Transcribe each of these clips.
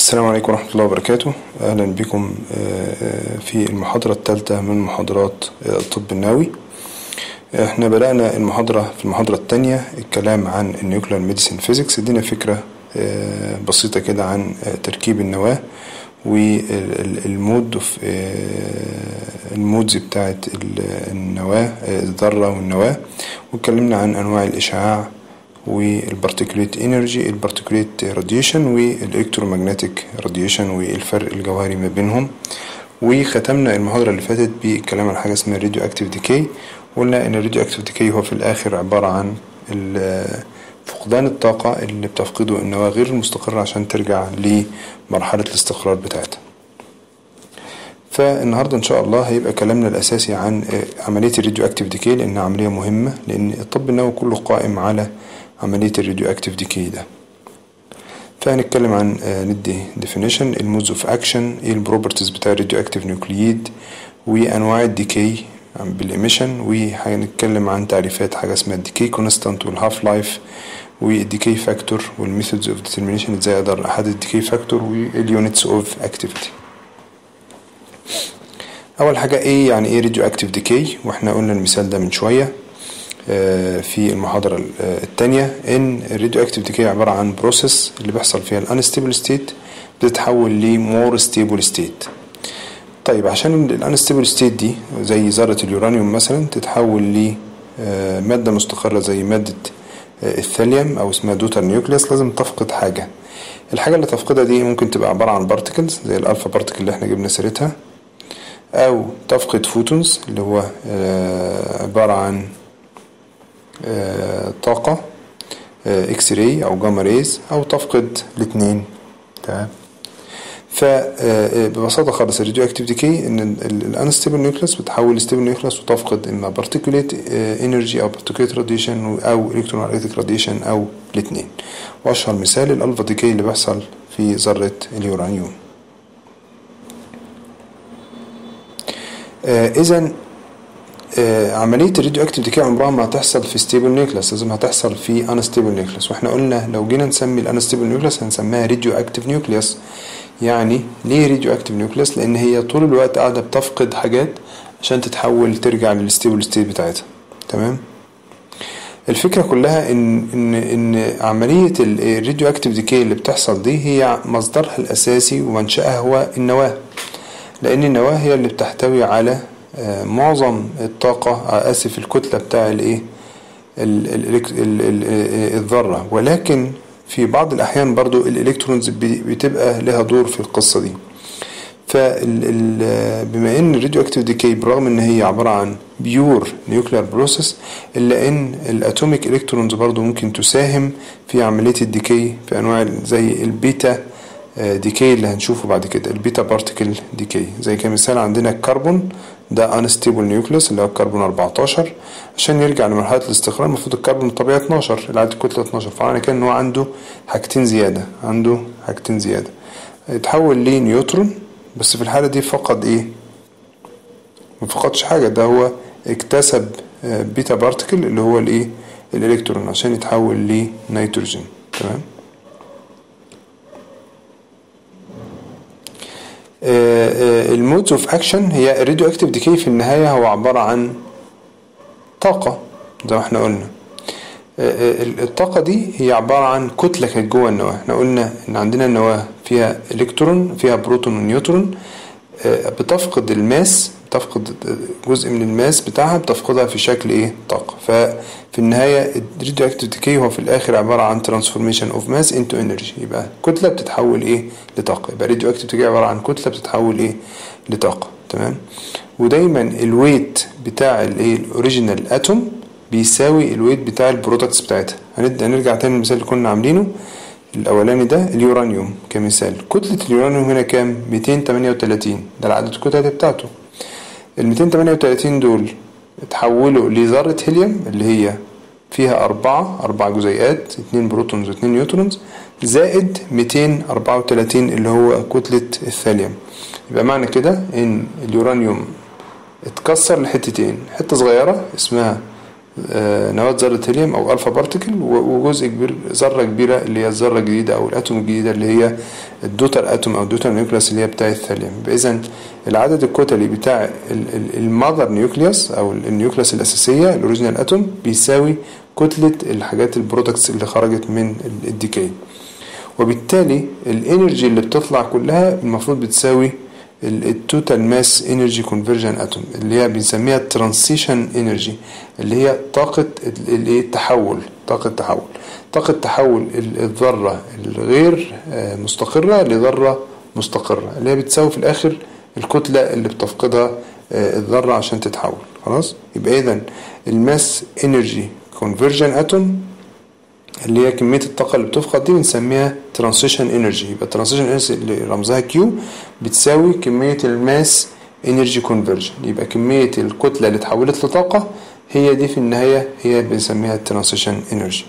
السلام عليكم ورحمة الله وبركاته أهلا بكم في المحاضرة الثالثة من محاضرات الطب النووي احنا بدأنا المحاضرة في المحاضرة الثانية الكلام عن النيوكلير ميديسين فيزيكس ادينا فكرة بسيطة كده عن تركيب النواة والمود المودز بتاعت النواة الذرة والنواة واتكلمنا عن أنواع الإشعاع والبارتيكوليت انرجي البارتيكوليت راديشن والالكترومagnetic راديشن والفرق الجوهري ما بينهم وختمنا المحاضرة اللي فاتت بالكلام عن حاجة اسمها الراديو اكتيف ديكي قلنا ان الراديو اكتيف ديكي هو في الاخر عبارة عن فقدان الطاقة اللي بتفقده النواة غير المستقرة عشان ترجع لمرحلة الاستقرار بتاعتها فالنهاردة إن شاء الله هيبقى كلامنا الأساسي عن عملية الراديو اكتيف ديكي لأنها عملية مهمة لأن الطب النووي كله قائم على عملية الراديو اكتيف ديكي ده فهنتكلم عن ندي ديفينيشن المودز اوف اكشن ايه البروبرتيز بتاع الراديو اكتيف نيوكليد وانواع الديكي بالإيميشن وهنتكلم عن تعريفات حاجة اسمها الديكي كونستانت والهاف لايف والديكي فاكتور والميثودز اوف ديترمينيشن ازاي اقدر احدد الديكي فاكتور واليونتس اوف اكتيفيتي اول حاجة ايه يعني ايه راديو اكتيف ديكي واحنا قلنا المثال ده من شوية في المحاضرة التانية ان الراديو اكتيف ديكي عبارة عن بروسيس اللي بيحصل فيها الانستيبل ستيت بتتحول لمور ستيبل ستيت طيب عشان الانستيبل ستيت دي زي ذرة اليورانيوم مثلا تتحول لمادة مستقرة زي مادة الثاليوم او اسمها دوتر نيوكليس لازم تفقد حاجة الحاجة اللي تفقدها دي ممكن تبقى عبارة عن بارتكلز زي الالفا بارتكل اللي احنا جبنا سيرتها او تفقد فوتونز اللي هو عبارة عن طاقة اكس راي او جاما ريز او تفقد الاثنين تمام فببساطة خالص الراديو اكتيف ديكي ان الانستيبل نيوكليس بتحول ستيبل نيوكليس وتفقد اما بارتيكوليت انرجي او بارتيكوليت راديشن او الكترومagnetic راديشن او الاثنين واشهر مثال الالفا ديكي اللي بيحصل في ذرة اليورانيوم اذا عملية الراديو اكتيف ديكي عمرها ما هتحصل في ستيبل نيوكليس لازم هتحصل في انستيبل نيوكليس واحنا قلنا لو جينا نسمي الانستيبل نيوكليس هنسميها راديو اكتيف نيوكليس يعني ليه راديو اكتيف نيوكليس لان هي طول الوقت قاعده بتفقد حاجات عشان تتحول ترجع للستيبل ستيت بتاعتها تمام الفكره كلها ان ان ان عمليه الراديو اكتيف ديكي اللي بتحصل دي هي مصدرها الاساسي ومنشاها هو النواه لان النواه هي اللي بتحتوي على معظم الطاقه اسف الكتله بتاع الايه الذره ولكن في بعض الأحيان برضو الإلكترونز بتبقى لها دور في القصة دي فبما ان الراديو اكتيف ديكي برغم ان هي عباره عن بيور نيوكلير بروسيس الا ان الاتوميك الكترونز برضو ممكن تساهم في عمليه الديكي في انواع زي البيتا ديكي اللي هنشوفه بعد كده البيتا بارتيكل ديكي زي كمثال عندنا الكربون ده انستيبل نيوكليس اللي هو الكربون 14 عشان يرجع لمرحله الاستقرار المفروض الكربون الطبيعي 12 العدد الكتله 12 فمعنى كده ان هو عنده حاجتين زياده عنده حاجتين زياده يتحول لنيوترون بس في الحاله دي فقد ايه ما فقدش حاجه ده هو اكتسب بيتا بارتيكل اللي هو الايه الالكترون عشان يتحول لنيتروجين تمام المودز اوف اكشن هي الراديو اكتيف ديكي في النهايه هو عباره عن طاقه زي ما احنا قلنا الطاقة دي هي عبارة عن كتلة كانت جوه النواة احنا قلنا ان عندنا النواة فيها الكترون فيها بروتون ونيوترون بتفقد الماس بتفقد جزء من الماس بتاعها بتفقدها في شكل ايه طاقة ففي النهاية الراديو اكتيف ديكي هو في الاخر عبارة عن ترانسفورميشن اوف ماس انتو انرجي يبقى كتلة بتتحول ايه لطاقة يبقى الراديو اكتيف ديكي عبارة عن كتلة بتتحول ايه لطاقة تمام ودايما الويت بتاع الايه الاوريجينال اتوم بيساوي الويت بتاع البرودكتس بتاعتها هنرجع تاني للمثال اللي كنا عاملينه الاولاني ده اليورانيوم كمثال كتلة اليورانيوم هنا كام 238 ده العدد الكتل بتاعته ال 238 دول اتحولوا لذرة هيليوم اللي هي فيها أربعة أربع جزيئات اتنين بروتونز واتنين نيوترونز زائد 234 اللي هو كتلة الثاليوم يبقى معنى كده إن اليورانيوم اتكسر لحتتين حتة صغيرة اسمها آه، نواة ذرة هيليوم أو ألفا بارتكل وجزء كبير ذرة كبيرة اللي هي الذرة الجديدة أو الأتوم الجديدة اللي هي الدوتر أتوم أو الدوتر نيوكليوس اللي هي بتاع الثاليوم إذا العدد الكتلي بتاع المذر نيوكليوس أو النيوكليوس الأساسية الأوريجينال أتوم بيساوي كتلة الحاجات البرودكتس اللي خرجت من الديكاي وبالتالي الانرجي اللي بتطلع كلها المفروض بتساوي التوتال ماس انرجي كونفرجن اتوم اللي هي بنسميها ترانسيشن انرجي اللي هي طاقة الايه التحول طاقة التحول طاقة تحول الذرة الغير مستقرة لذرة مستقرة اللي هي بتساوي في الآخر الكتلة اللي بتفقدها الذرة عشان تتحول خلاص يبقى إذا الماس انرجي كونفرجن اتوم اللي هي كمية الطاقة اللي بتفقد دي بنسميها ترانسيشن انرجي يبقى ترانسيشن انرجي اللي رمزها كيو بتساوي كمية الماس انرجي كونفرجن يبقى كمية الكتلة اللي اتحولت لطاقة هي دي في النهاية هي بنسميها الترانسيشن انرجي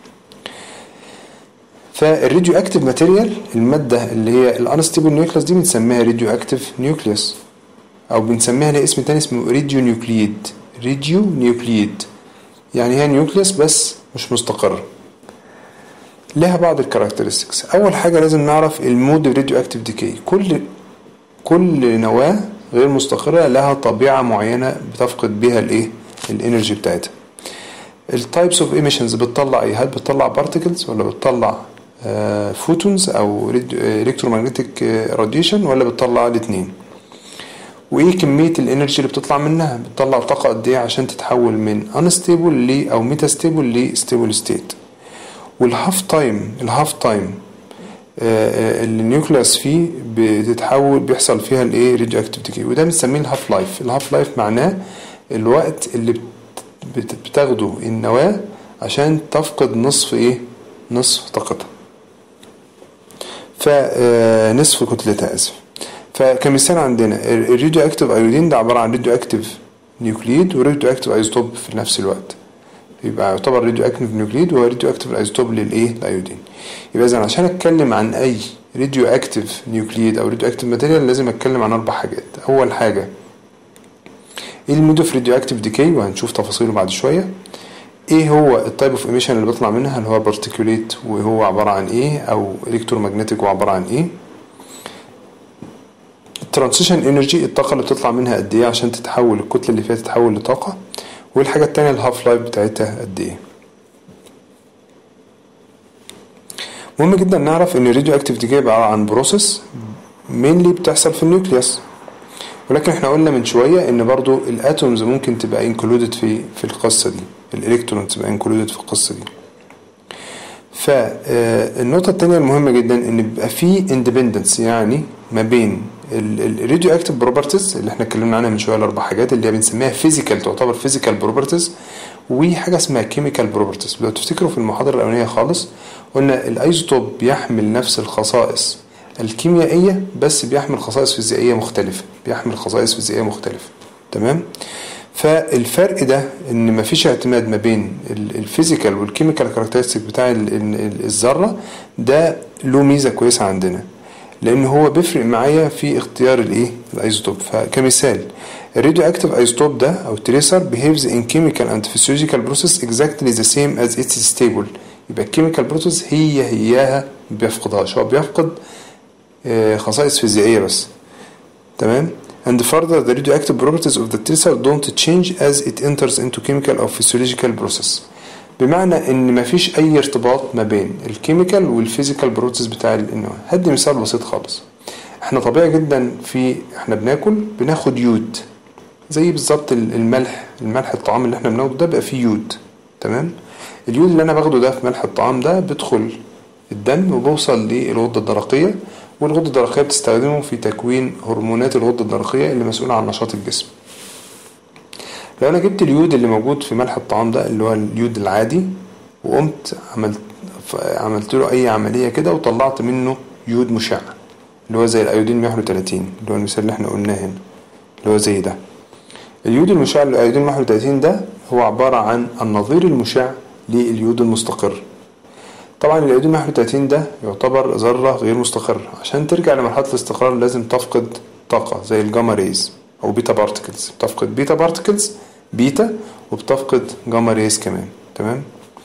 فالراديو اكتيف ماتيريال المادة اللي هي الانستيبل نيوكليوس دي بنسميها راديو اكتيف نيوكليوس او بنسميها لها اسم تاني اسمه راديو نيوكليد راديو نيوكليد يعني هي نيوكليوس بس مش مستقرة لها بعض الكاركترستكس اول حاجه لازم نعرف المود راديو اكتيف ديكي كل كل نواه غير مستقره لها طبيعه معينه بتفقد بيها الايه الانرجي بتاعتها التايبس اوف ايميشنز بتطلع ايه هل بتطلع بارتكلز ولا بتطلع فوتونز او الكترومagnetic راديشن ولا بتطلع الاثنين وايه كميه الانرجي اللي بتطلع منها بتطلع طاقه قد ايه عشان تتحول من انستيبل ل او ميتاستيبل لستيبل ستيت والهاف تايم الهاف تايم اللي النيوكليوس فيه بتتحول بيحصل فيها الايه راديو اكتيف ديكي وده بنسميه الهاف لايف الهاف لايف معناه الوقت اللي بتاخده النواه عشان تفقد نصف ايه نصف طاقتها فنصف كتلتها اسف فكمثال عندنا الراديو اكتيف ايودين ده عباره عن راديو اكتيف نيوكليد وراديو اكتيف ايزوتوب في نفس الوقت يبقى يعتبر راديو اكتيف نيوكليد وهو راديو اكتيف الايزوتوب للايه الايودين يبقى اذا عشان اتكلم عن اي راديو اكتيف نيوكليد او راديو اكتيف ماتيريال لازم اتكلم عن اربع حاجات اول حاجه ايه المود اوف راديو اكتيف ديكي وهنشوف تفاصيله بعد شويه ايه هو التايب اوف ايميشن اللي بيطلع منها اللي هو بارتيكوليت وهو عباره عن ايه او الكترومagnetic وعباره عن ايه الترانسيشن انرجي الطاقه اللي بتطلع منها قد ايه عشان تتحول الكتله اللي فيها تتحول لطاقه والحاجة التانية الهاف لايف بتاعتها قد ايه مهم جدا نعرف ان الراديو اكتيف دي عبارة عن بروسيس مينلي بتحصل في النيوكليوس ولكن احنا قلنا من شوية ان برضو الاتومز ممكن تبقى انكلودد في في القصة دي الالكترون تبقى انكلودد في القصة دي فالنقطة التانية المهمة جدا ان بيبقى في اندبندنس يعني ما بين الراديو اكتيف بروبرتيز اللي احنا اتكلمنا عنها من شويه الاربع حاجات اللي هي بنسميها فيزيكال تعتبر فيزيكال بروبرتيز وحاجه اسمها كيميكال بروبرتيز لو تفتكروا في المحاضره الاولانيه خالص قلنا الايزوتوب بيحمل نفس الخصائص الكيميائيه بس بيحمل خصائص فيزيائيه مختلفه بيحمل خصائص فيزيائيه مختلفه تمام فالفرق ده ان مفيش اعتماد ما بين الفيزيكال والكيميكال كاركترستيك بتاع الذره ده له ميزه كويسه عندنا لان هو بيفرق معايا في اختيار الايه الايزوتوب فكمثال الراديو اكتيف ايزوتوب ده او تريسر behaves in chemical and physiological process exactly the same as its stable يبقى الكيميكال بروسيس هي هياها ما بيفقدهاش هو بيفقد خصائص فيزيائيه بس تمام and further the radioactive properties of the tracer don't change as it enters into chemical or physiological process بمعنى ان مفيش اي ارتباط ما بين الكيميكال والفيزيكال بروسيس بتاع النواه هدي مثال بسيط خالص احنا طبيعي جدا في احنا بناكل بناخد يود زي بالظبط الملح الملح الطعام اللي احنا بناخده ده بقى فيه يود تمام اليود اللي انا باخده ده في ملح الطعام ده بيدخل الدم وبوصل للغده الدرقيه والغده الدرقيه بتستخدمه في تكوين هرمونات الغده الدرقيه اللي مسؤوله عن نشاط الجسم لو انا جبت اليود اللي موجود في ملح الطعام ده اللي هو اليود العادي وقمت عملت عملت له اي عمليه كده وطلعت منه يود مشع اللي هو زي الايودين 131 اللي هو المثال اللي احنا قلناه هنا اللي هو زي ده اليود المشع الايودين 131 ده هو عباره عن النظير المشع لليود المستقر طبعا الايودين 131 ده يعتبر ذره غير مستقره عشان ترجع لمرحله الاستقرار لازم تفقد طاقه زي الجاما ريز او بيتا بارتكلز تفقد بيتا بارتكلز بيتا وبتفقد جاما ريز كمان تمام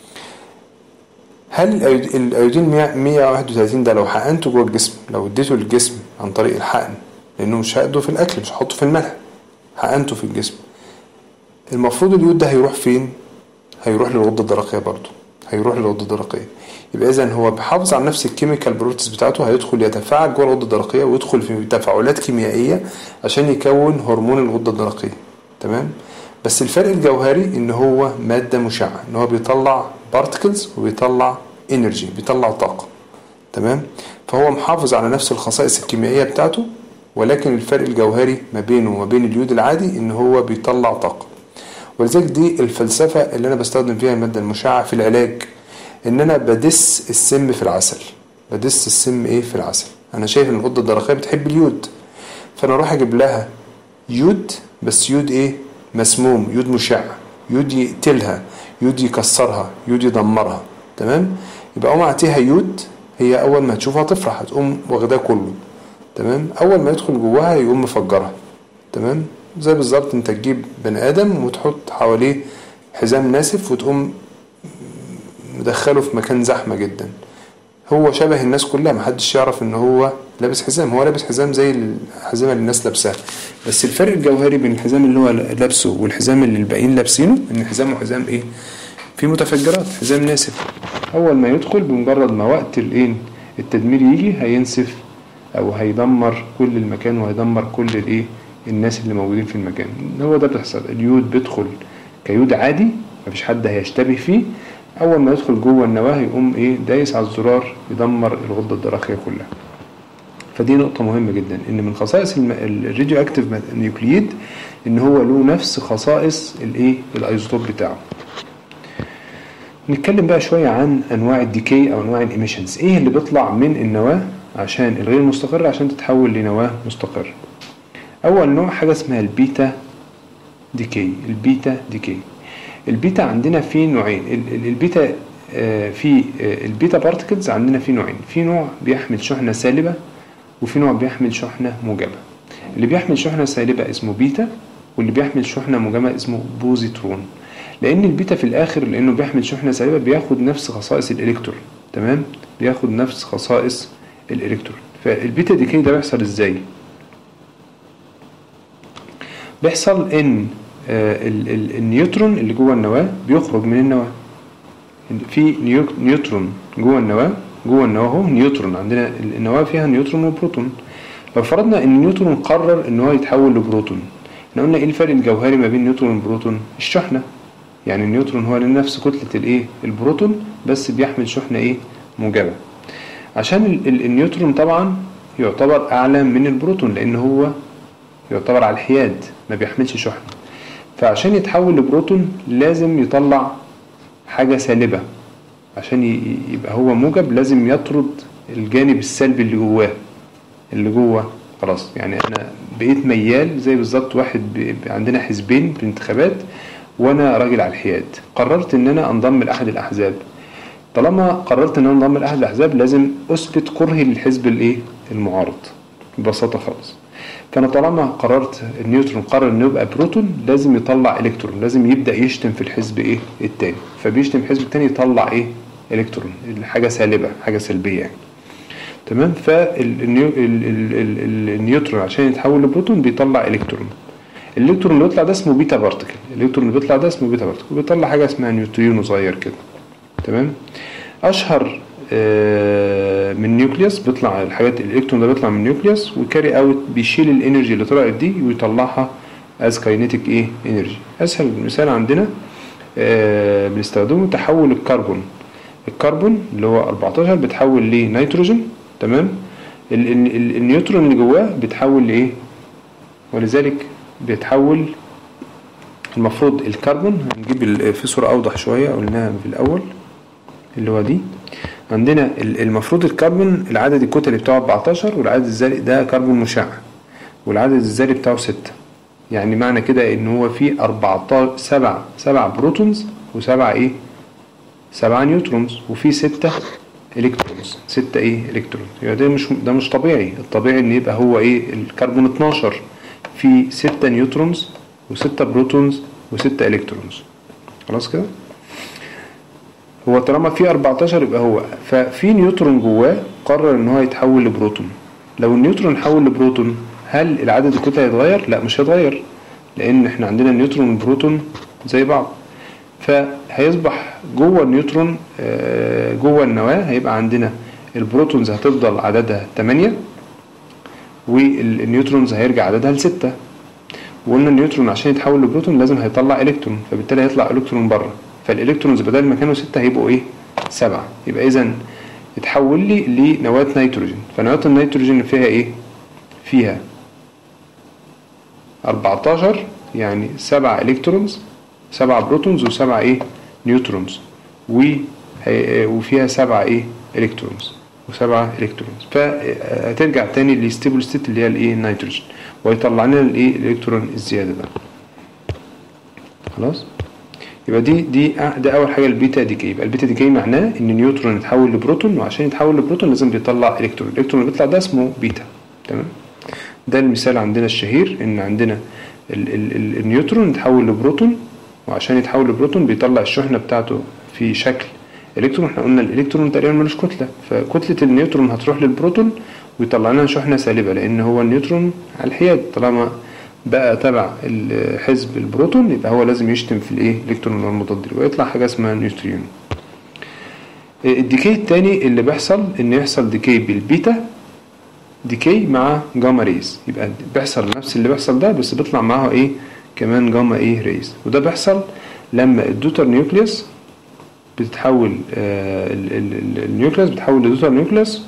هل الأيود- الايودين 100 131 ده لو حقنته جوه الجسم لو اديته للجسم عن طريق الحقن لانه مش هاخده في الاكل مش هحطه في الملح حقنته في الجسم المفروض اليود ده هيروح فين هيروح للغده الدرقيه برضه هيروح للغده الدرقيه يبقى اذا هو بيحافظ على نفس الكيميكال بروتس بتاعته هيدخل يتفاعل جوه الغده الدرقيه ويدخل في تفاعلات كيميائيه عشان يكون هرمون الغده الدرقيه تمام بس الفرق الجوهري ان هو ماده مشعه ان هو بيطلع بارتكلز وبيطلع انرجي بيطلع طاقه تمام فهو محافظ على نفس الخصائص الكيميائيه بتاعته ولكن الفرق الجوهري ما بينه وما بين اليود العادي ان هو بيطلع طاقه ولذلك دي الفلسفه اللي انا بستخدم فيها الماده المشعه في العلاج ان انا بدس السم في العسل بدس السم ايه في العسل انا شايف ان الغده الدرقيه بتحب اليود فانا اروح اجيب لها يود بس يود ايه مسموم يود مشع يود يقتلها يود يكسرها يود يدمرها تمام يبقى اقوم اعطيها يود هي اول ما تشوفها تفرح هتقوم واخداه كله تمام اول ما يدخل جواها يقوم مفجرها تمام زي بالظبط انت تجيب بني ادم وتحط حواليه حزام ناسف وتقوم مدخله في مكان زحمه جدا هو شبه الناس كلها محدش يعرف ان هو لابس حزام هو لابس حزام زي الحزام اللي الناس لابساها بس الفرق الجوهري بين الحزام اللي هو لابسه والحزام اللي الباقيين لابسينه ان حزامه حزام ايه في متفجرات حزام ناسف اول ما يدخل بمجرد ما وقت الايه التدمير يجي هينسف او هيدمر كل المكان وهيدمر كل الايه الناس اللي موجودين في المكان هو ده بيحصل اليود بيدخل كيود عادي مفيش حد هيشتبه فيه اول ما يدخل جوه النواه يقوم ايه دايس على الزرار يدمر الغده الدرقيه كلها فدي نقطة مهمة جدا ان من خصائص الراديو اكتيف نيوكليد ان هو له نفس خصائص الايه الايزوتوب بتاعه نتكلم بقى شوية عن انواع الديكي او انواع الاميشنز ايه اللي بيطلع من النواة عشان الغير مستقر عشان تتحول لنواة مستقرة اول نوع حاجة اسمها البيتا ديكي البيتا ديكي البيتا عندنا في نوعين البيتا في البيتا بارتكلز عندنا في نوعين في نوع بيحمل شحنة سالبة وفي نوع بيحمل شحنة موجبة اللي بيحمل شحنة سالبة اسمه بيتا واللي بيحمل شحنة موجبة اسمه بوزيترون لأن البيتا في الآخر لأنه بيحمل شحنة سالبة بياخد نفس خصائص الإلكترون تمام بياخد نفس خصائص الإلكترون فالبيتا ديكي ده بيحصل إزاي بيحصل إن النيوترون اللي جوه النواة بيخرج من النواة في نيوترون جوه النواة جوه النواة هو نيوترون عندنا النواة فيها نيوترون وبروتون لو فرضنا ان النيوترون قرر ان هو يتحول لبروتون احنا قلنا ايه الفرق الجوهري ما بين النيوترون والبروتون الشحنة يعني النيوترون هو نفس كتلة الايه البروتون بس بيحمل شحنة ايه موجبة عشان النيوترون طبعا يعتبر اعلى من البروتون لان هو يعتبر على الحياد ما بيحملش شحنة فعشان يتحول لبروتون لازم يطلع حاجة سالبة عشان يبقى هو موجب لازم يطرد الجانب السلبي اللي جواه اللي جوه خلاص يعني انا بقيت ميال زي بالظبط واحد عندنا حزبين في الانتخابات وانا راجل على الحياد قررت ان انا انضم لاحد الاحزاب طالما قررت ان انا انضم لاحد الاحزاب لازم اثبت كرهي للحزب الايه المعارض ببساطه خالص فانا طالما قررت النيوترون قرر انه يبقى بروتون لازم يطلع الكترون لازم يبدا يشتم في الحزب ايه التاني فبيشتم الحزب التاني يطلع ايه الكترون حاجه سالبه حاجه سلبيه يعني تمام فالنيوترون عشان يتحول لبروتون بيطلع الكترون الالكترون اللي بيطلع ده اسمه بيتا بارتكل الالكترون اللي بيطلع ده اسمه بيتا بارتكل بيطلع حاجه اسمها نيوترينو صغير كده تمام اشهر من نيوكليوس بيطلع الحاجات الالكترون ده بيطلع من نيوكليوس وكاري اوت بيشيل الانرجي اللي طلعت دي ويطلعها از كاينيتيك ايه انرجي اسهل مثال عندنا آه بنستخدمه تحول الكربون الكربون اللي هو 14 بتحول لنيتروجين تمام ال ال ال النيوترون اللي جواه بيتحول لايه ولذلك بيتحول المفروض الكربون هنجيب في صورة اوضح شوية قلناها في الاول اللي هو دي عندنا المفروض الكربون العدد الكتلي بتاعه 14 والعدد الذري ده كربون مشع والعدد الذري بتاعه 6 يعني معنى كده ان هو في 14 7 7 بروتونز و7 ايه 7 نيوترونز وفي 6 الكترونز 6 ايه الكترونز يعني ده مش ده مش طبيعي الطبيعي ان يبقى هو ايه الكربون 12 في 6 نيوترونز و6 بروتونز وستة الكترونز خلاص كده هو طالما في 14 يبقى هو ففي نيوترون جواه قرر ان هو يتحول لبروتون لو النيوترون حول لبروتون هل العدد الكتله هيتغير لا مش هيتغير لان احنا عندنا النيوترون والبروتون زي بعض فهيصبح جوه النيوترون آه، جوه النواه هيبقى عندنا البروتونز هتفضل عددها 8 والنيوترونز هيرجع عددها لستة وقلنا النيوترون عشان يتحول لبروتون لازم هيطلع الكترون فبالتالي هيطلع الكترون بره فالالكترونز بدل ما كانوا ستة هيبقوا ايه سبعة يبقى اذا اتحول لي لنواة نيتروجين فنواة النيتروجين فيها ايه فيها 14 يعني سبعة الكترونز سبعة بروتونز وسبعة ايه نيوترونز و وفيها سبعة ايه الكترونز وسبعة الكترونز فهترجع تاني للستيبل ستيت اللي هي الايه النيتروجين ويطلع لنا الايه الالكترون الزياده ده خلاص يبقى دي دي ده اول حاجه البيتا ديكي يبقى البيتا ديكي معناه ان النيوترون يتحول لبروتون وعشان يتحول لبروتون لازم بيطلع الكترون الالكترون اللي بيطلع ده اسمه بيتا تمام ده المثال عندنا الشهير ان عندنا ال ال ال النيوترون يتحول لبروتون وعشان يتحول لبروتون بيطلع الشحنه بتاعته في شكل الكترون احنا قلنا الالكترون تقريبا ملوش كتله فكتله النيوترون هتروح للبروتون ويطلع لنا شحنه سالبه لان هو النيوترون على الحياد طالما بقى تبع حزب البروتون يبقى هو لازم يشتم في الايه الالكترون المضاد ويطلع حاجه اسمها نيوتريون الديكي الثاني اللي بيحصل ان يحصل ديكي بالبيتا ديكي مع جاما ريز يبقى بيحصل نفس اللي بيحصل ده بس بيطلع معاها ايه كمان جاما ايه ريز وده بيحصل لما الدوتر نيوكليوس بتتحول آه النيوكليوس بتتحول لدوتر نيوكليوس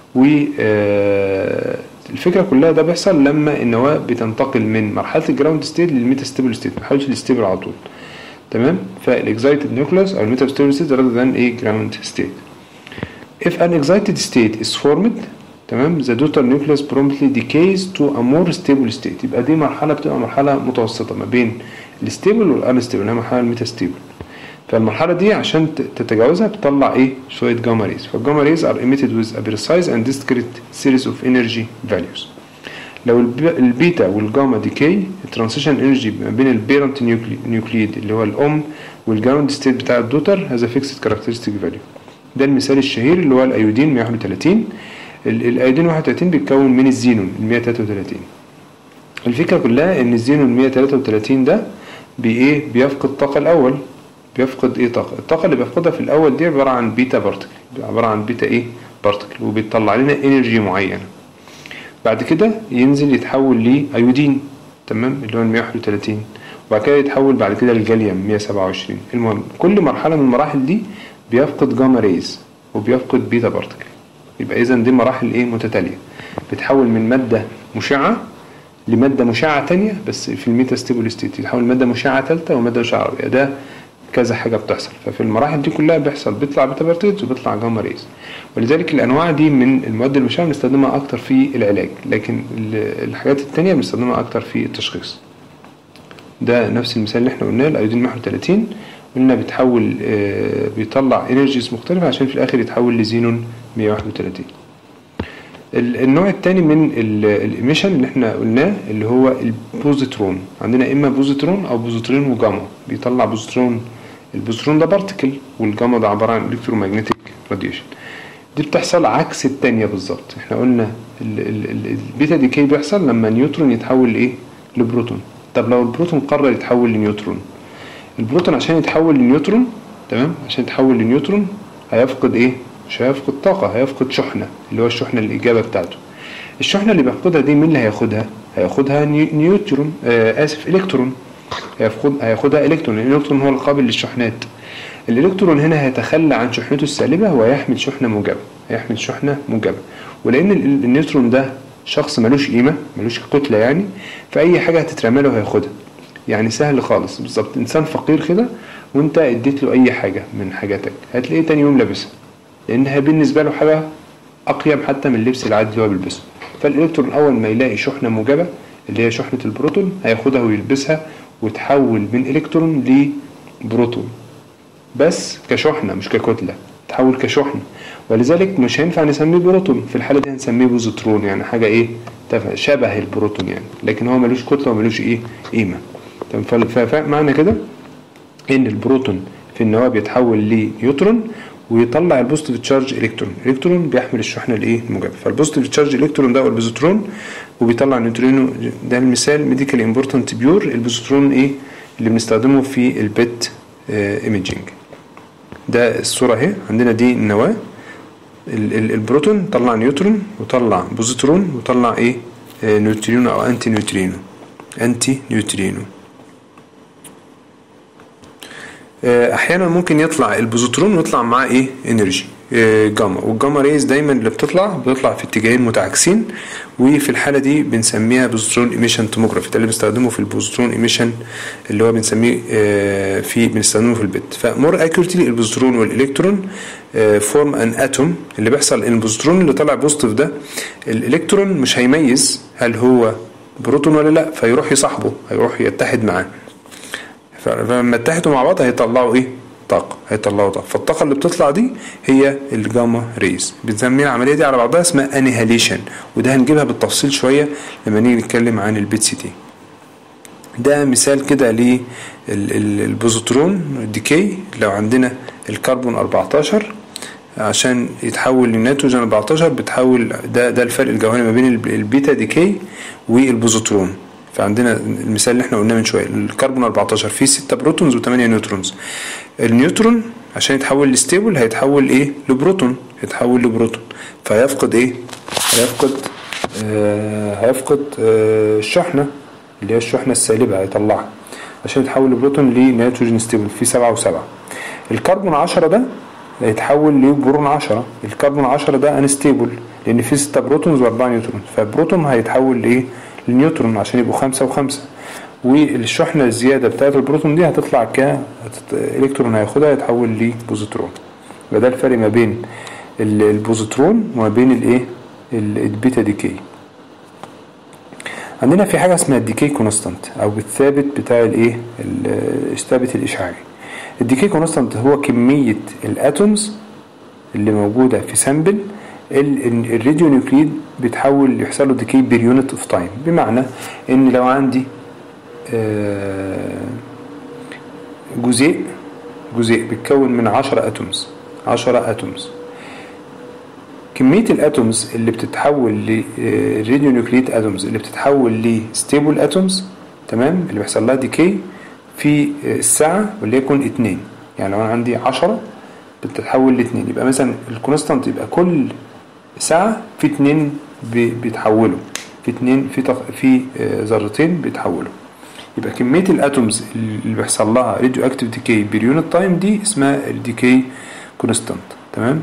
والفكره كلها ده بيحصل لما النواه بتنتقل من مرحله الجراوند ستيت للميتا ستيبل ستيت ما تحولش للستيبل على طول تمام فالاكزايتد نيوكليوس او الميتا ستيبل ستيت rather than a ground state if an excited state is formed تمام the daughter nucleus promptly decays to a more stable state يبقى دي مرحله بتبقى مرحله متوسطه ما بين الستيبل والانستيبل اللي هي مرحله الميتا ستيبل فالمرحلة دي عشان تتجاوزها بتطلع ايه شوية جاما ريز فالجاما ريز are emitted with a precise and discrete series of energy values لو البيتا والجاما ديكي الترانسيشن انرجي ما بين البيرنت نيوكليد اللي هو الام والجراوند ستيت بتاع الدوتر هذا فيكسد كاركترستيك فاليو ده المثال الشهير اللي هو الايودين 131 الايودين 31 بيتكون من الزينون ال 133 الفكره كلها ان الزينون 133 ده بايه بيفقد الطاقه الاول بيفقد ايه طاقه الطاقه اللي بيفقدها في الاول دي عباره عن بيتا بارتكل عباره عن بيتا ايه بارتكل وبيطلع لنا انرجي معينه بعد كده ينزل يتحول لايودين تمام اللي هو 131 وبعد كده يتحول بعد كده للجاليوم 127 المهم كل مرحله من المراحل دي بيفقد جاما ريز وبيفقد بيتا بارتكل يبقى اذا دي مراحل ايه متتاليه بتحول من ماده مشعه لماده مشعه تانية بس في الميتا ستيبل ستيت يتحول لماده مشعه ثالثه وماده مشعه رابعه ده كذا حاجه بتحصل ففي المراحل دي كلها بيحصل بيطلع بيتا بارتكلز وبيطلع جاما ريز ولذلك الانواع دي من المواد المشعه بنستخدمها اكتر في العلاج لكن الحاجات التانية بنستخدمها اكتر في التشخيص ده نفس المثال اللي احنا قلناه الايودين 130 قلنا بيتحول بيطلع انرجيز مختلفه عشان في الاخر يتحول لزينون 131 النوع الثاني من الإيميشن اللي احنا قلناه اللي هو البوزيترون عندنا اما بوزيترون او بوزيترون وجاما بيطلع بوزيترون البوزيترون ده بارتكل والجاما ده عباره عن الكترومagnetic راديشن دي بتحصل عكس الثانيه بالظبط احنا قلنا البيتا ديكي بيحصل لما نيوترون يتحول لايه لبروتون طب لو البروتون قرر يتحول لنيوترون البروتون عشان يتحول لنيوترون تمام عشان يتحول لنيوترون هيفقد ايه مش هيفقد طاقة هيفقد شحنة اللي هو الشحنة الإجابة بتاعته الشحنة اللي بيفقدها دي مين اللي هياخدها هياخدها نيوترون آه آسف إلكترون هياخد هياخدها إلكترون الإلكترون هو القابل للشحنات الإلكترون هنا هيتخلى عن شحنته السالبة ويحمل شحنة موجبة هيحمل شحنة موجبة ولأن النيوترون ده شخص ملوش قيمة ملوش كتلة يعني فأي حاجة هتترمى له هياخدها يعني سهل خالص بالظبط إنسان فقير كده وأنت اديت له أي حاجة من حاجاتك هتلاقيه تاني يوم لابسها لانها بالنسبه له حاجه اقيم حتى من اللبس العادي اللي هو بيلبسه فالالكترون اول ما يلاقي شحنه موجبه اللي هي شحنه البروتون هياخدها ويلبسها وتحول من الكترون لبروتون بس كشحنه مش ككتله تحول كشحنه ولذلك مش هينفع نسميه بروتون في الحاله دي هنسميه بوزيترون يعني حاجه ايه شبه البروتون يعني لكن هو ملوش كتله وملوش ايه قيمه تمام فمعنى كده ان البروتون في النواه بيتحول لنيوترون ويطلع البوزيتيف تشارج الكترون الكترون بيحمل الشحنه الايه الموجبه فالبوزيتيف تشارج الكترون ده هو البوزيترون وبيطلع نيوترينو ده المثال ميديكال امبورتنت بيور البوزيترون ايه اللي بنستخدمه في البيت ايميجينج ده الصوره اهي عندنا دي النواه ال- ال- البروتون طلع نيوترون وطلع بوزيترون وطلع ايه آه، نيوترينو او انتي نيوترينو انتي نيوترينو آه، احيانا ممكن يطلع البوزيترون ويطلع معاه ايه انرجي آه، جاما والجاما ريز دايما اللي بتطلع بتطلع في اتجاهين متعاكسين وفي الحاله دي بنسميها بوزيترون ايميشن توموجرافي ده اللي بنستخدمه في البوزيترون ايميشن اللي هو بنسميه آه، في بنستخدمه في البيت فمور اكيورتلي البوزيترون والالكترون فورم ان اتوم اللي بيحصل ان البوزيترون اللي طالع بوزيتيف ده الالكترون مش هيميز هل هو بروتون ولا لا فيروح يصاحبه هيروح يتحد معاه فلما اتحدوا مع بعض هيطلعوا ايه طاقة هيطلعوا طاقة فالطاقة اللي بتطلع دي هي الجاما ريز بنسميها العملية دي على بعضها اسمها انيهاليشن وده هنجيبها بالتفصيل شوية لما نيجي نتكلم عن البيت سي تي ده مثال كده للبوزيترون ديكي لو عندنا الكربون 14 عشان يتحول للنيتروجين 14 بتحول ده ده الفرق الجوهري ما بين الب- البيتا ديكي والبوزيترون فعندنا المثال اللي احنا قلناه من شويه الكربون 14 فيه 6 بروتونز و8 نيوترونز النيوترون عشان يتحول لستيبل هيتحول ايه لبروتون هيتحول لبروتون فهيفقد ايه هيفقد آه هيفقد آه الشحنه اللي هي الشحنه السالبه هيطلعها عشان يتحول لبروتون لنيتروجين ستيبل فيه 7 و7 الكربون 10 ده هيتحول لبرون 10 الكربون 10 ده انستيبل لان فيه 6 بروتونز و4 نيوترون فالبروتون هيتحول لايه لنيوترون عشان يبقوا 5 و5 والشحنه الزياده بتاعت البروتون دي هتطلع ك هتت- الكترون هياخدها يتحول لبوزيترون يبقى ده الفرق ما بين ال- البوزيترون وما بين الايه ال- البيتا ديكي عندنا في حاجه اسمها الديكي كونستانت او الثابت بتاع الايه ال- الثابت الاشعاعي الديكي كونستانت هو كميه الاتومز اللي موجوده في سامبل ال- الراديو نيوكليد بيتحول يحصل له ديكي بير يونت اوف تايم بمعنى ان لو عندي آه، جزيء جزيء بيتكون من 10 اتومز 10 اتومز كمية الاتومز اللي بتتحول للراديو نيوكليد اتومز اللي بتتحول لستيبل اتومز تمام اللي بيحصل لها ديكي في الساعة وليكن اتنين يعني لو انا عندي 10 بتتحول لاتنين يبقى مثلا الكونستانت يبقى كل ساعة في اتنين بي- بيتحولوا في اتنين في تق... في آه، ذرتين بيتحولوا يبقى كمية الاتومز اللي بيحصل لها راديو اكتيف ديكي بير يونت تايم دي اسمها الديكي كونستانت تمام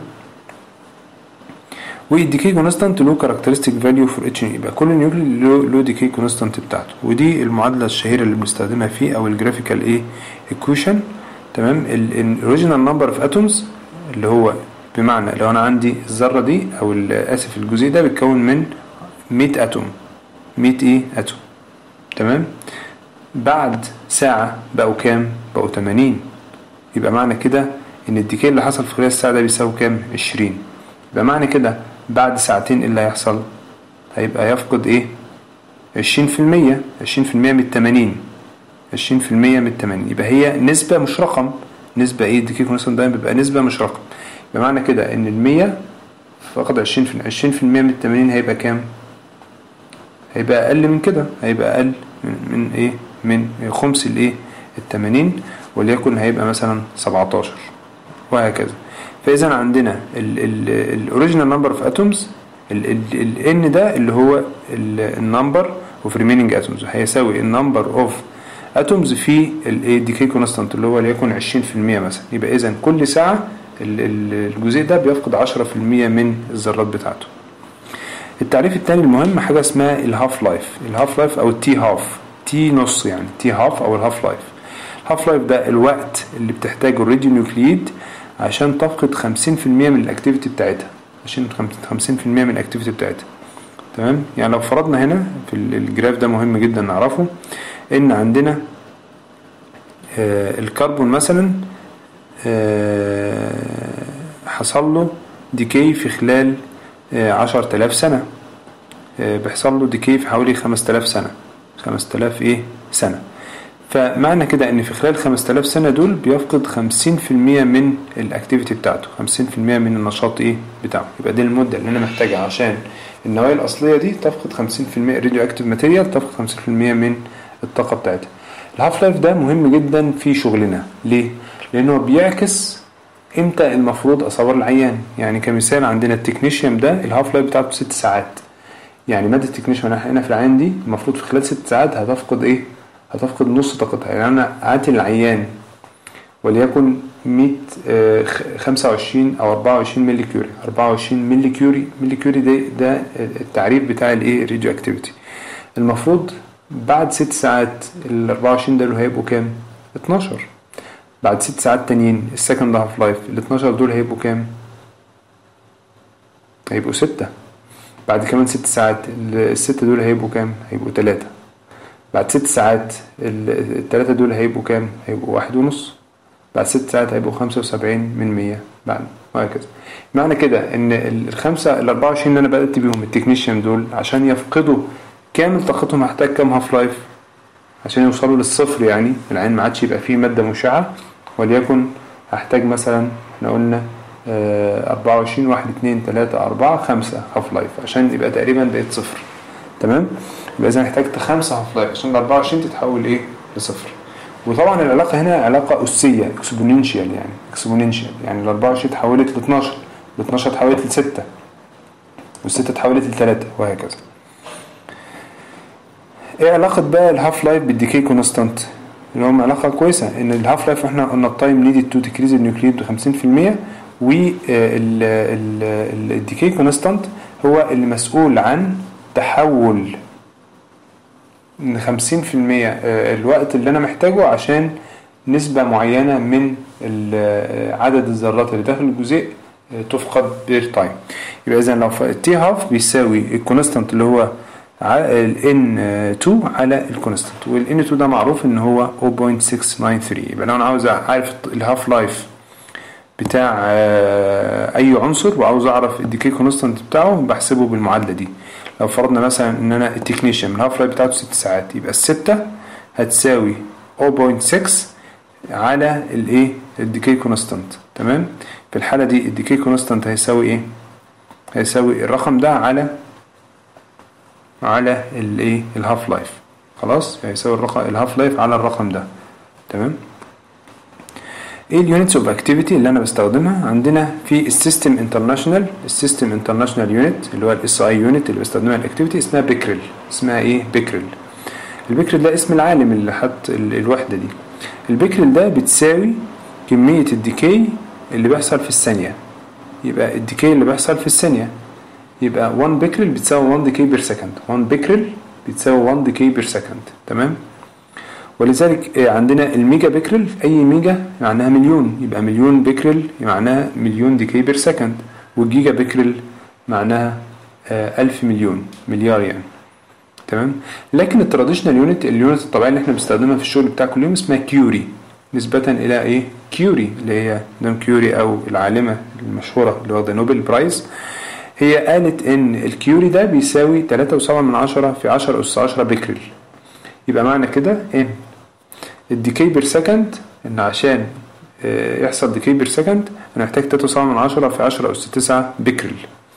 والديكي كونستانت له كاركترستيك فاليو فور اتش يبقى كل نيوكليد له له ديكي كونستانت بتاعته ودي المعادله الشهيره اللي بنستخدمها فيه او الجرافيكال ايه ايكويشن تمام الاوريجينال نمبر اوف اتومز اللي هو بمعنى لو انا عندي الذره دي او ال- اسف الجزيء ده بيتكون من 100 اتوم 100 ايه اتوم تمام بعد ساعة بقوا كام؟ بقوا 80 يبقى معنى كده إن الديكي اللي حصل في خلال الساعة ده بيساوي كام؟ 20 يبقى معنى كده بعد ساعتين إيه اللي هيحصل؟ هيبقى يفقد إيه؟ 20% 20% من التمانين 20% من التمانين يبقى هي نسبة مش رقم نسبة إيه الديكي كونستانت دايما بيبقى نسبة مش رقم يبقى معنى كده إن المية فقد 20% 20% من التمانين هيبقى كام؟ هيبقى اقل من كده هيبقى اقل من, من ايه من خمس الايه التمانين وليكن هيبقى مثلا 17 وهكذا فاذا عندنا الاوريجينال نمبر اوف اتومز الان ده اللي هو النمبر اوف ريمينينج اتومز هيساوي النمبر اوف اتومز في الايه ديكي كونستانت اللي هو ليكن 20% مثلا يبقى اذا كل ساعه ال- ال- الجزيء ده بيفقد 10% من الذرات بتاعته التعريف الثاني المهم حاجة اسمها الهاف لايف الهاف لايف او التي هاف تي نص يعني تي هاف او الهاف لايف الهاف لايف ده الوقت اللي بتحتاجه الراديو نيوكليد عشان تفقد 50% من الاكتيفيتي بتاعتها عشان 50% من الاكتيفيتي بتاعتها تمام يعني لو فرضنا هنا في ال- الجراف ده مهم جدا نعرفه ان عندنا آه الكربون مثلا آه حصل له ديكي في خلال عشر تلاف سنة آه، بيحصل له ديكي في حوالي خمس تلاف سنة خمس تلاف ايه سنة فمعنى كده ان في خلال 5000 سنة دول بيفقد 50% من الاكتيفيتي بتاعته 50% من النشاط ايه بتاعه يبقى دي المدة اللي انا محتاجها عشان النواة الأصلية دي تفقد 50% راديو اكتيف ماتيريال تفقد 50% من الطاقة بتاعتها الهاف لايف ده مهم جدا في شغلنا ليه؟ لأنه بيعكس امتى المفروض اصور العيان يعني كمثال عندنا التكنيشيوم ده الهاف لايف بتاعته ست ساعات يعني مادة التكنيشيوم هنا في العيان دي المفروض في خلال ست ساعات هتفقد ايه هتفقد نص طاقتها يعني انا قعدت العيان وليكن 100 آه، خ- 25 او 24 ملي كيوري 24 ملي كيوري ملي كيوري ده ده التعريف بتاع الايه الراديو اكتيفيتي المفروض بعد ست ساعات ال 24 دول هيبقوا كام 12 بعد ست ساعات تانيين السكند هاف لايف ال 12 دول هيبقوا كام هيبقوا ستة بعد كمان ست ساعات ال- الستة دول هيبقوا كام هيبقوا تلاتة بعد ست ساعات ال- التلاتة دول هيبقوا كام هيبقوا واحد ونص بعد ست ساعات هيبقوا خمسة وسبعين من مية بعد وهكذا معنى كده ان ال- الخمسة ال 24 اللي انا بدأت بيهم التكنيشيان دول عشان يفقدوا كامل طاقتهم هحتاج كام هاف لايف عشان يوصلوا للصفر يعني العين ما عادش يبقى فيه مادة مشعة وليكن هحتاج مثلا احنا قلنا آه، 24 واحد اتنين تلاتة أربعة خمسة هاف لايف عشان يبقى تقريبا بقت صفر تمام يبقى إذا احتاجت خمسة هاف لايف عشان ال 24 تتحول إيه لصفر وطبعا العلاقة هنا علاقة أسية اكسبوننشال يعني اكسبوننشال يعني ال 24 اتحولت ل 12 ال 12 اتحولت ل 6 وال6 اتحولت ل 3 وهكذا ايه علاقة بقى الهاف لايف بالديكي كونستانت اللي هم علاقة كويسة ان الهاف لايف احنا قلنا التايم نيدد تو ديكريز النيوكليد ب 50% والديكي كونستانت هو اللي مسؤول عن تحول ان 50% آه، الوقت اللي انا محتاجه عشان نسبة معينة من ال- آه، عدد الذرات اللي داخل الجزيء آه، تفقد بير تايم يبقى اذا لو التي هاف بيساوي الكونستانت اللي هو ال N2 على الكونستانت وال N2 ده معروف ان هو 0.693 يبقى لو انا عاوز اعرف الهاف لايف بتاع آه، اي عنصر وعاوز اعرف الديكي كونستانت بتاعه بحسبه بالمعادله دي لو فرضنا مثلا ان انا التكنيشن الهاف لايف بتاعته 6 ساعات يبقى الستة هتساوي 0.6 على الايه الديكي كونستانت تمام في الحاله دي الديكي كونستانت هيساوي ايه هيساوي الرقم ده على على الايه الهاف لايف خلاص هيساوي الرقم الهاف لايف على الرقم ده تمام ايه اليونتس اوف اكتيفيتي اللي انا بستخدمها عندنا في السيستم انترناشونال السيستم انترناشونال يونت اللي هو الاس اي يونت اللي بستخدمها الاكتيفيتي اسمها بيكرل اسمها ايه بيكرل البيكرل ده اسم العالم اللي حط ال- الوحده دي البيكرل ده بتساوي كميه الديكي اللي بيحصل في الثانيه يبقى الديكي اللي بيحصل في الثانيه يبقى 1 بيكرل بتساوي 1 ديكي بير سكند 1 بيكرل بتساوي 1 ديكي بير سكند تمام ولذلك آه، عندنا الميجا بيكرل اي ميجا معناها مليون يبقى مليون بيكرل معناها مليون ديكي بير سكند والجيجا بيكرل معناها آه، ألف مليون مليار يعني تمام لكن التراديشنال يونت اليونت الطبيعيه اللي احنا بنستخدمها في الشغل بتاع كل يوم اسمها كيوري نسبة إلى إيه؟ كيوري اللي هي دام كيوري أو العالمة المشهورة اللي واخدة نوبل برايز هي قالت إن الكيوري ده بيساوي 3.7 من عشرة في 10 أس 10 بيكرل يبقى معنى كده إن الديكي بير سكند إن عشان آه، يحصل ديكي بير سكند أنا محتاج 3.7 من عشرة في 10 أس 9 بيكرل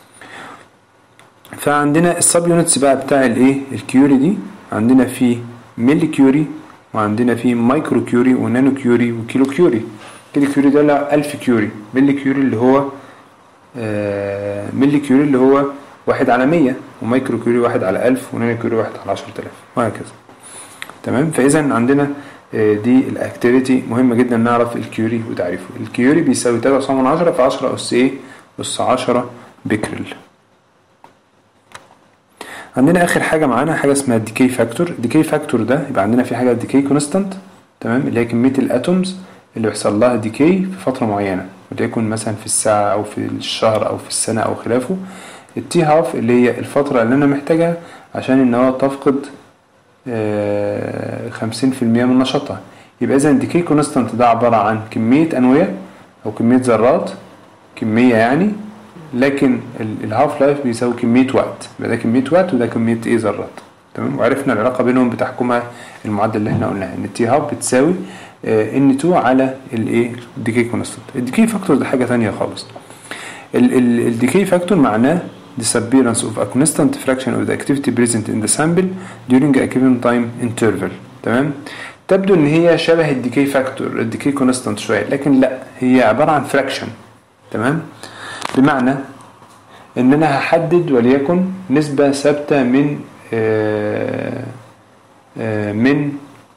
فعندنا السب يونتس بقى بتاع الايه الكيوري دي عندنا في ميلي كيوري وعندنا في مايكرو كيوري ونانو كيوري وكيلو كيوري كيلو كيوري ده لا 1000 كيوري ميلي كيوري اللي هو آه ميلي كيوري اللي هو واحد على 100 ومايكرو كيوري واحد على 1000 ونانو كيوري واحد على 10000 وهكذا تمام فاذا عندنا آه، دي الاكتيفيتي مهمه جدا نعرف الكيوري وتعريفه الكيوري بيساوي 3.10 في 10 اس ايه اس 10 بكرل عندنا اخر حاجه معانا حاجه اسمها الديكي فاكتور الديكي فاكتور ده يبقى عندنا في حاجه ديكي كونستانت تمام اللي هي كميه الاتومز اللي بيحصل لها ديكي في فتره معينه وليكن مثلا في الساعه او في الشهر او في السنه او خلافه التي هاف اللي هي الفتره اللي انا محتاجها عشان النواه تفقد آه، 50% من نشاطها يبقى اذا الديكي كونستانت ده عباره عن كميه انويه او كميه ذرات كميه يعني لكن ال- الهاف لايف بيساوي كميه وقت يبقى ده كميه وقت وده كميه ايه ذرات تمام وعرفنا العلاقه بينهم بتحكمها المعادله اللي احنا قلناها ان التي هاف بتساوي ان 2 على الايه الديكي كونستانت الديكي فاكتور ده حاجه ثانيه خالص الديكي فاكتور معناه disappearance of a constant fraction of the activity present in the sample during a given time interval تمام تبدو ان هي شبه الديكي فاكتور الديكي كونستانت شويه لكن لا هي عباره عن فراكشن تمام بمعنى ان انا هحدد وليكن نسبه ثابته من آآ آآ من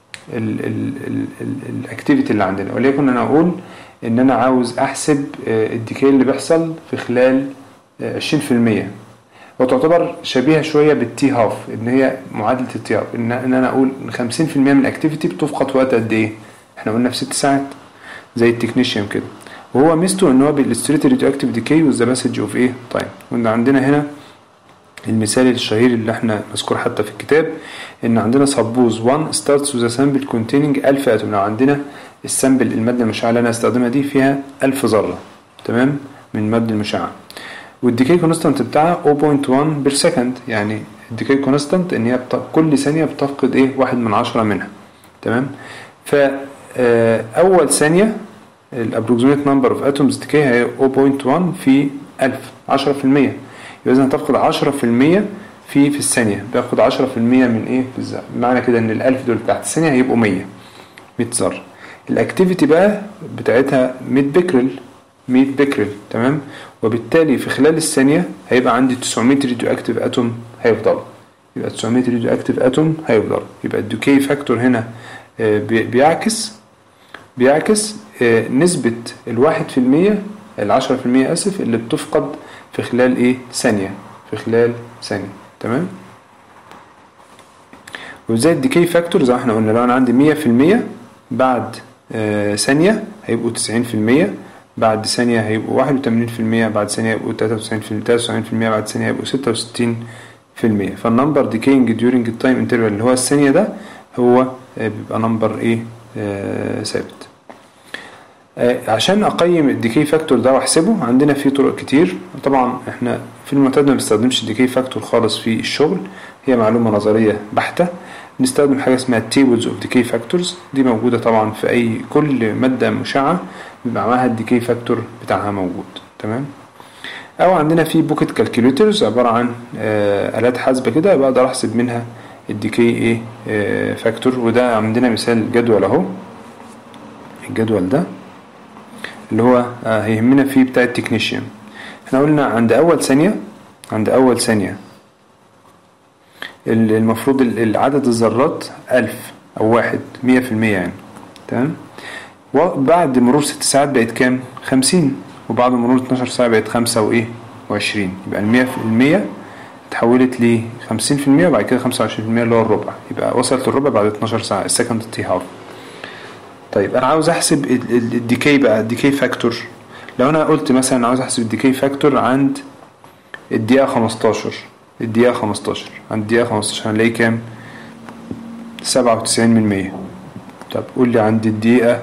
الاكتيفيتي اللي عندنا وليكن انا اقول ان انا عاوز احسب الديكي اللي بيحصل في خلال 20% وتعتبر شبيهه شويه بالتي هاف ان هي معادله التي هاف ان, إن انا اقول ان 50% من الاكتيفيتي بتفقد في وقت قد ايه احنا قلنا في 6 ساعات زي التكنيشيان كده وهو ميزته ان هو بيلستريت راديو اكتيف ديكي وذا مسج اوف ايه تايم وان عندنا هنا المثال الشهير اللي احنا مذكور حتى في الكتاب ان عندنا سبوز 1 starts with a sample containing 1000 اتوم لو عندنا السامبل الماده المشعه اللي انا هستخدمها دي فيها 1000 ذره تمام من الماده المشعه والديكي كونستانت بتاعها 0.1 بير سكند يعني الديكي كونستانت ان هي بت... كل ثانيه بتفقد ايه واحد من عشرة منها تمام ف اول ثانيه الابروكسيميت نمبر اوف اتومز ديكي هي 0.1 في 1000 10% يبقى اذا هتفقد 10% في في الثانيه باخد 10% من ايه في الذره معنى كده ان ال1000 دول تحت الثانيه هيبقوا 100 100 ذره الاكتيفيتي بقى بتاعتها 100 بكرل 100 بكرل تمام وبالتالي في خلال الثانية هيبقى عندي 900 راديو اكتيف اتوم هيفضلوا يبقى 900 راديو اكتيف اتوم هيفضلوا يبقى الديكي فاكتور هنا بيعكس بيعكس نسبة الواحد في المية العشرة في المية اسف اللي بتفقد في خلال ايه ثانية في خلال ثانية تمام وزي الديكي فاكتور زي ما احنا قلنا لو انا عندي مية في المية بعد ثانية هيبقوا تسعين في المية بعد ثانية هيبقوا واحد وتمانين في المية بعد ثانية هيبقوا تلاتة وتسعين في تلاتة وتسعين في المية بعد ثانية هيبقوا ستة وستين في المية فالنمبر ديكينج ديورنج التايم انترفال اللي هو الثانية ده هو بيبقى نمبر ايه ثابت عشان اقيم الديكي فاكتور ده واحسبه عندنا فيه طرق كتير طبعا احنا في المعتاد ما بنستخدمش الديكي فاكتور خالص في الشغل هي معلومة نظرية بحتة نستخدم حاجة اسمها tables of decay factors دي موجودة طبعا في أي كل مادة مشعة بيبقى معاها الديكي فاكتور بتاعها موجود تمام أو عندنا في بوكيت كالكوليترز عبارة عن آه آلات حاسبة كده بقدر أحسب منها الديكي إيه آه فاكتور وده عندنا مثال جدول أهو الجدول ده اللي هو آه هيهمنا فيه بتاع التكنيشيان احنا قلنا عند أول ثانية عند أول ثانية المفروض عدد الذرات ألف أو واحد مية في المية يعني تمام وبعد مرور ست ساعات بقت كام خمسين وبعد مرور اتناشر ساعة بقت خمسة وإيه وعشرين يبقى المية في المية اتحولت ل 50% وبعد كده 25% اللي هو الربع يبقى وصلت الربع بعد 12 ساعة السكند تي هاف طيب انا عاوز احسب الديكي بقى الديكي فاكتور لو انا قلت مثلا عاوز احسب الديكي فاكتور عند الدقيقة 15 الدقيقة 15 عند الدقيقة 15 هنلاقي كام؟ 97 من مية طب قول لي عند الدقيقة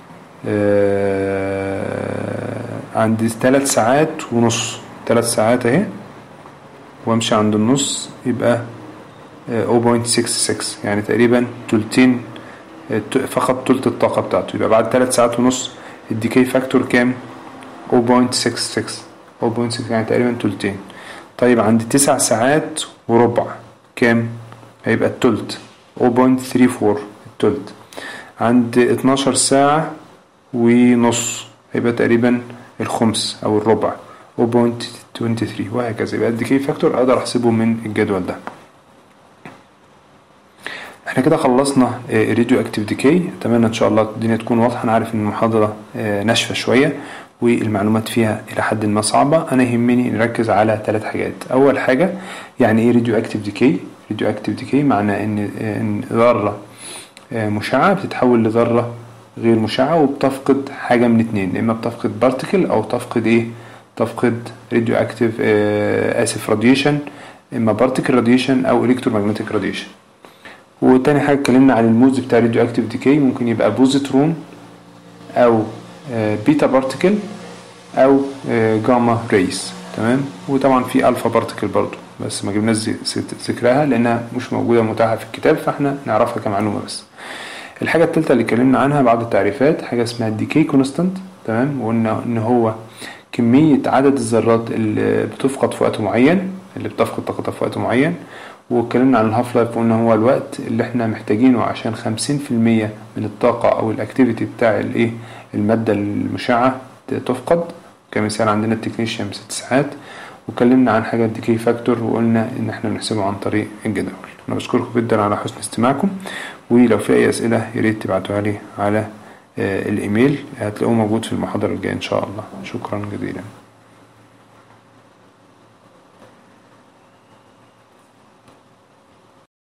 آه عند ثلاث ساعات ونص ثلاث ساعات اهي وامشي عند النص يبقى آه 0.66 يعني تقريبا تلتين آه فقط تلت الطاقة بتاعته يبقى بعد ثلاث ساعات ونص الديكي فاكتور كام؟ 0.66 0.6 يعني تقريبا تلتين طيب عند تسع ساعات وربع كام هيبقى التلت 0.34 التلت عند 12 ساعة ونص هيبقى تقريبا الخمس أو الربع 0.23 وهكذا يبقى الديكي فاكتور أقدر أحسبه من الجدول ده احنا كده خلصنا راديو اكتيف ديكي اتمنى ان شاء الله الدنيا تكون واضحه انا عارف ان المحاضره ناشفه شويه والمعلومات فيها الى حد ما صعبه انا يهمني نركز على ثلاث حاجات اول حاجه يعني ايه راديو اكتيف ديكي راديو اكتيف ديكي معناه ان ان ذره مشعه بتتحول لذره غير مشعه وبتفقد حاجه من اتنين اما بتفقد بارتكل او تفقد ايه تفقد راديو اكتيف اسف راديشن اما بارتكل راديشن او الكترومagnetic راديشن وتاني حاجه اتكلمنا عن الموز بتاع راديو اكتيف ديكي ممكن يبقى بوزيترون او بيتا بارتكل او جاما ريس تمام وطبعا في الفا بارتكل برضو بس ما جبناش ذكرها لانها مش موجوده متاحه في الكتاب فاحنا نعرفها كمعلومه بس الحاجه الثالثه اللي اتكلمنا عنها بعض التعريفات حاجه اسمها الديكي كونستانت تمام وقلنا ان هو كميه عدد الذرات اللي بتفقد في وقت معين اللي بتفقد طاقتها في وقت معين واتكلمنا عن الهاف لايف وقلنا هو الوقت اللي احنا محتاجينه عشان خمسين في المية من الطاقة أو الأكتيفيتي بتاع الإيه المادة المشعة تفقد كمثال عندنا التكنيشيان بست ساعات واتكلمنا عن حاجة ديكي فاكتور وقلنا إن احنا بنحسبه عن طريق الجدول أنا بشكركم جدا على حسن استماعكم ولو في أي أسئلة ياريت تبعتوها لي على الإيميل هتلاقوه موجود في المحاضرة الجاية إن شاء الله شكرا جزيلا